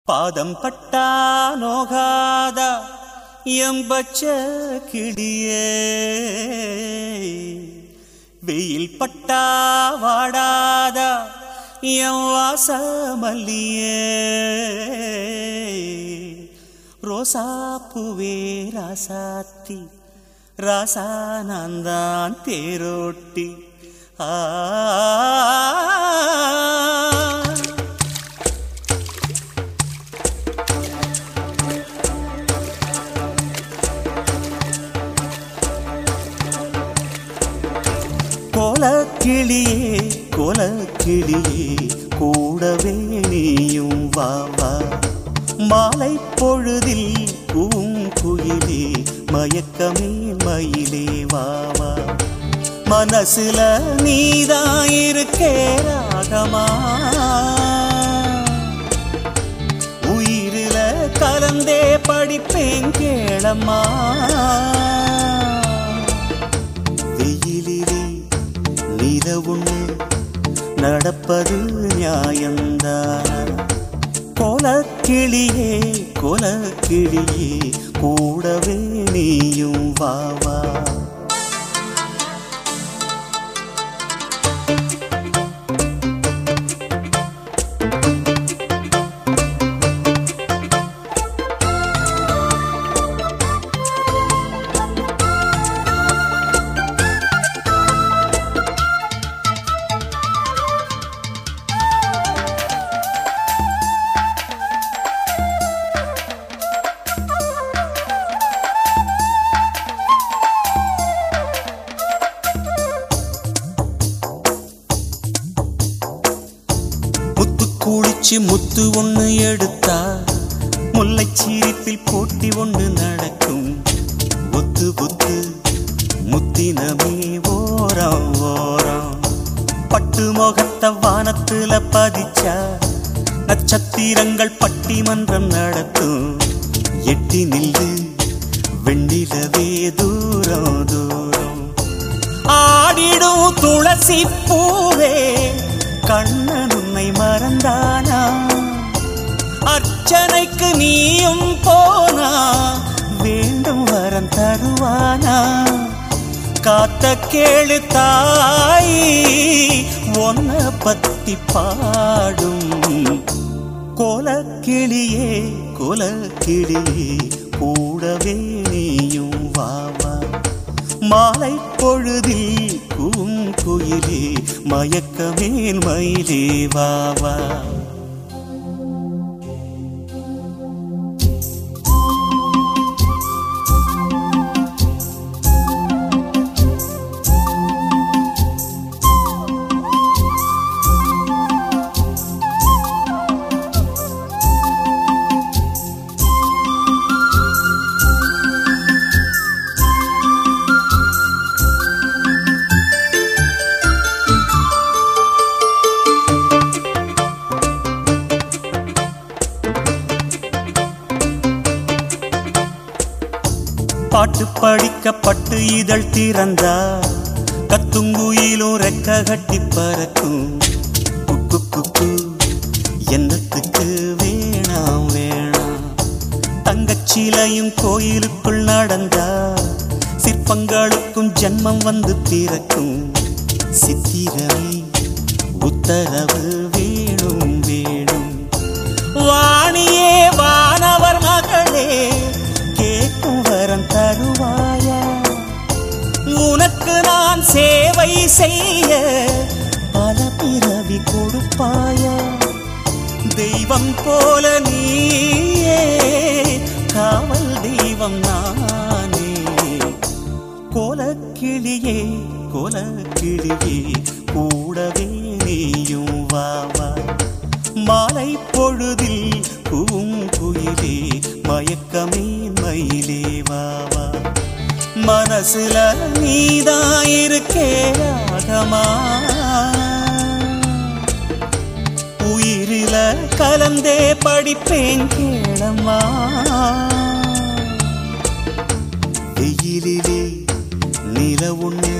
பாதம் பட்டா நோகாத எம்பச்ச கிளியே வெயில் பட்டா வாடாத என் வாசமல்லியே ரோசா பூவே ராசாத்தி ராசா நான் தான் தேரோட்டி ஆ கோலக்கிளியே கோலக்கிளியே கூடவே நீயும் வா வா மாலை பொழுதில் பூங்குயிலே மயக்கமே மயிலே வா வா மனசுல நீதான் இருக்கே ராகமா உயிரில கலந்தே படிப்பேன் கேளம்மா வெயிலிலே நில ஒண்ணு நடப்பது நியாயம்தான் கோலக்கிளியே கோலக்கிளியே கூடவே நீயும் வா வா முத்து குளிச்சு முத்து ஒண்ணு எடுத்தா முல்லை சீரிப்பில் போட்டி ஒண்ணு நடக்கும் ஒத்து ஒத்து முத்தினமே ஓரம் ஓரம் பட்டு முகத்த வானத்துல பதிச்சா நட்சத்திரங்கள் பட்டிமன்றம் நடத்தும் எட்டி நில்லு வெண்ணிலவே தூரம் தூரம் ஆடிடும் துளசி பூவே கண்ணன் உன்னை மறந்தானா அர்ச்சனைக்கு நீயும் போனா வேண்டும் வரம் தருவானா காத்த கேளு தாய் ஒன்ன பத்தி பாடும் கோலக்கிளியே கோலக்கிளியே கூடவே நீயும் வா வா மாலை பொழுதில் பூங்குயிலே மயக்கமேல் மயிலே வா வா பாட்டு படிக்கப்பட்டு இதழ் திறந்தா கத்துங்குயிலும் ரெக்க கட்டி பறக்கும் குக்கு குக்கு என்னத்துக்கு வேணாம் வேணாம் தங்கச்சிலையும் கோயிலுக்குள் நடந்தா சிற்பங்களுக்கும் ஜென்மம் வந்து பிறக்கும் சித்திரமே உத்தரவு வேணும் வேணும் வாணியே வானவர் மகளே கேட்கும் வரம் தருவாயா உனக்கு நான் சேவை செய்ய பல பிறவி கொடுப்பாயா தெய்வம் போல நீயே காவல் தெய்வம் நானே கோலக்கிளியே கோலக்கிளியே கூடவே நீயும் வா வா மாலை பொழுதில் பூங்குயிலே மயக்கமே மயிலே வா வா மனசுல நீதான் இருக்கே ராகமா உயிரில கலந்தே படிப்பேன் கேளம்மா வெயிலிலே நில ஒண்ணு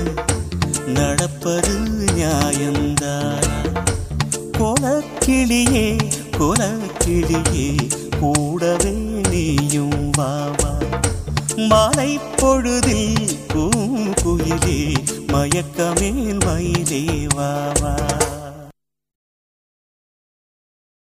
நடப்பது நியாயம்தானா கோலக்கிளியே குலக்கிளியே கூடவே நீயும் வாவா மாலை பொழுதில் பூங்குயிலே மயக்கமேல் மயிலே வா